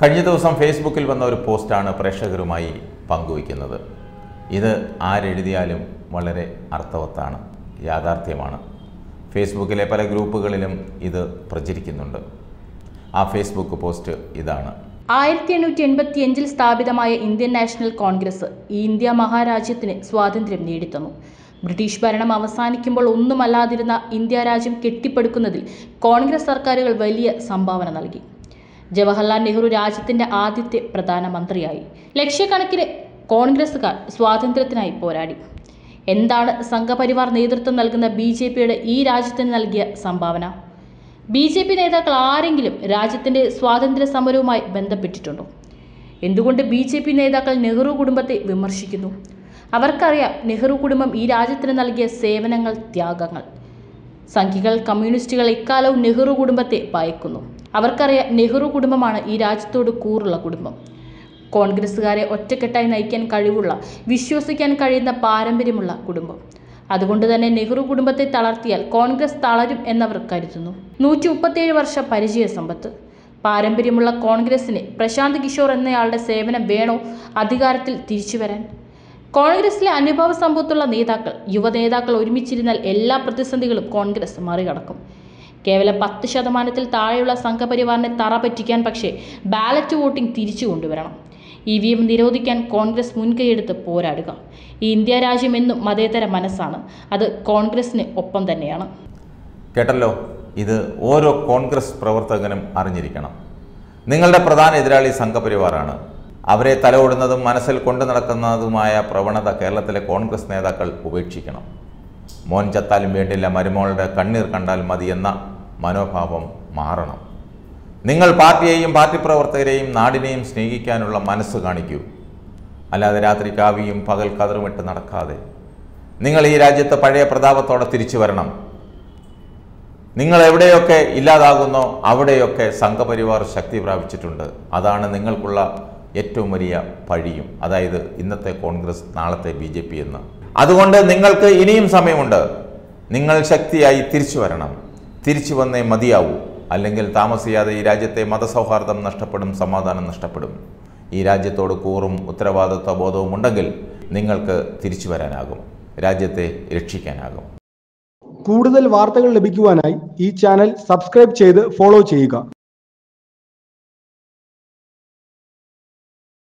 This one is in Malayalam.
കഴിഞ്ഞ ദിവസം ഫേസ്ബുക്കിൽ വന്ന ഒരു പോസ്റ്റാണ് പ്രേക്ഷകരുമായി പങ്കുവയ്ക്കുന്നത് ഇത് ആരെഴുതിയാലും വളരെ അർത്ഥവത്താണ് യാഥാർത്ഥ്യമാണ് ഫേസ്ബുക്കിലെ പല ഗ്രൂപ്പുകളിലും ഇത് പ്രചരിക്കുന്നുണ്ട് ആ ഫേസ്ബുക്ക് പോസ്റ്റ് ഇതാണ് ആയിരത്തി എണ്ണൂറ്റി എൺപത്തി അഞ്ചിൽ സ്ഥാപിതമായ ഇന്ത്യൻ നാഷണൽ കോൺഗ്രസ് ഈ ഇന്ത്യ മഹാരാജ്യത്തിന് സ്വാതന്ത്ര്യം നേടിത്തന്നു ബ്രിട്ടീഷ് ഭരണം അവസാനിക്കുമ്പോൾ ഒന്നുമല്ലാതിരുന്ന ഇന്ത്യ രാജ്യം കെട്ടിപ്പടുക്കുന്നതിൽ കോൺഗ്രസ് സർക്കാരുകൾ വലിയ സംഭാവന നൽകി ജവഹർലാൽ നെഹ്റു രാജ്യത്തിന്റെ ആദ്യത്തെ പ്രധാനമന്ത്രിയായി ലക്ഷക്കണക്കിന് കോൺഗ്രസുകാർ സ്വാതന്ത്ര്യത്തിനായി പോരാടി എന്താണ് സംഘപരിവാർ നേതൃത്വം നൽകുന്ന ബി ജെ പിയുടെ ഈ രാജ്യത്തിന് നൽകിയ സംഭാവന ബി ജെ പി നേതാക്കൾ ആരെങ്കിലും രാജ്യത്തിന്റെ സ്വാതന്ത്ര്യ സമരവുമായി ബന്ധപ്പെട്ടിട്ടുണ്ടോ എന്തുകൊണ്ട് ബി ജെ പി നേതാക്കൾ നെഹ്റു കുടുംബത്തെ വിമർശിക്കുന്നു അവർക്കറിയാം നെഹ്റു കുടുംബം ഈ രാജ്യത്തിന് നൽകിയ സേവനങ്ങൾ ത്യാഗങ്ങൾ സംഘികൾ കമ്മ്യൂണിസ്റ്റുകൾ ഇക്കാലവും നെഹ്റു കുടുംബത്തെ ഭയക്കുന്നു അവർക്കറിയാം നെഹ്റു കുടുംബമാണ് ഈ രാജ്യത്തോട് കൂറുള്ള കുടുംബം കോൺഗ്രസ്സുകാരെ ഒറ്റക്കെട്ടായി നയിക്കാൻ കഴിവുള്ള വിശ്വസിക്കാൻ കഴിയുന്ന പാരമ്പര്യമുള്ള കുടുംബം അതുകൊണ്ട് തന്നെ നെഹ്റു കുടുംബത്തെ തളർത്തിയാൽ കോൺഗ്രസ് തളരും എന്നവർ കരുതുന്നു നൂറ്റി മുപ്പത്തേഴ് വർഷ പരിചയ സമ്പത്ത് പാരമ്പര്യമുള്ള കോൺഗ്രസിന് പ്രശാന്ത് കിഷോർ എന്നയാളുടെ സേവനം വേണോ അധികാരത്തിൽ തിരിച്ചു വരാൻ കോൺഗ്രസിലെ അനുഭവ സമ്പത്തുള്ള നേതാക്കൾ യുവ നേതാക്കൾ ഒരുമിച്ചിരുന്നാൽ എല്ലാ പ്രതിസന്ധികളും കോൺഗ്രസ് മറികടക്കും കേവലം പത്ത് ശതമാനത്തിൽ താഴെയുള്ള സംഘപരിവാറിനെ തറ പറ്റിക്കാൻ പക്ഷേ ബാലറ്റ് വോട്ടിംഗ് തിരിച്ചു കൊണ്ടുവരണം ഇ വി എം നിരോധിക്കാൻ കോൺഗ്രസ് മുൻകൈയെടുത്ത് പോരാടുക ഈ ഇന്ത്യ രാജ്യം എന്നും മതേതര മനസ്സാണ് അത് കോൺഗ്രസിന് ഒപ്പം തന്നെയാണ് കേട്ടല്ലോ ഇത് ഓരോ കോൺഗ്രസ് പ്രവർത്തകനും അറിഞ്ഞിരിക്കണം നിങ്ങളുടെ പ്രധാന എതിരാളി സംഘപരിവാറാണ് അവരെ തലവിടുന്നതും മനസ്സിൽ കൊണ്ടു നടക്കുന്നതുമായ പ്രവണത കേരളത്തിലെ കോൺഗ്രസ് നേതാക്കൾ ഉപേക്ഷിക്കണം മോൻ ചത്താലും വേണ്ടില്ല മരുമോളുടെ കണ്ണീർ കണ്ടാൽ മതി എന്ന മനോഭാവം മാറണം നിങ്ങൾ പാർട്ടിയെയും പാർട്ടി പ്രവർത്തകരെയും നാടിനെയും സ്നേഹിക്കാനുള്ള മനസ്സ് കാണിക്കൂ അല്ലാതെ രാത്രി കാവിയും പകൽ കതറുമിട്ട് നടക്കാതെ നിങ്ങൾ ഈ രാജ്യത്ത് പഴയ പ്രതാപത്തോടെ തിരിച്ചു വരണം നിങ്ങൾ എവിടെയൊക്കെ ഇല്ലാതാകുന്നോ അവിടെയൊക്കെ സംഘപരിവാർ ശക്തി പ്രാപിച്ചിട്ടുണ്ട് അതാണ് നിങ്ങൾക്കുള്ള ഏറ്റവും വലിയ പഴിയും അതായത് ഇന്നത്തെ കോൺഗ്രസ് നാളത്തെ ബി ജെ പി എന്ന് അതുകൊണ്ട് നിങ്ങൾക്ക് ഇനിയും സമയമുണ്ട് നിങ്ങൾ ശക്തിയായി തിരിച്ചു വരണം തിരിച്ചു വന്നേ മതിയാവൂ അല്ലെങ്കിൽ താമസിയാതെ ഈ രാജ്യത്തെ മതസൗഹാർദ്ദം നഷ്ടപ്പെടും സമാധാനം നഷ്ടപ്പെടും ഈ രാജ്യത്തോട് കൂറും ഉത്തരവാദിത്വ ബോധവും ഉണ്ടെങ്കിൽ നിങ്ങൾക്ക് തിരിച്ചു വരാനാകും രാജ്യത്തെ രക്ഷിക്കാനാകും കൂടുതൽ വാർത്തകൾ ലഭിക്കുവാനായി ഈ ചാനൽ സബ്സ്ക്രൈബ് ചെയ്ത് ഫോളോ ചെയ്യുക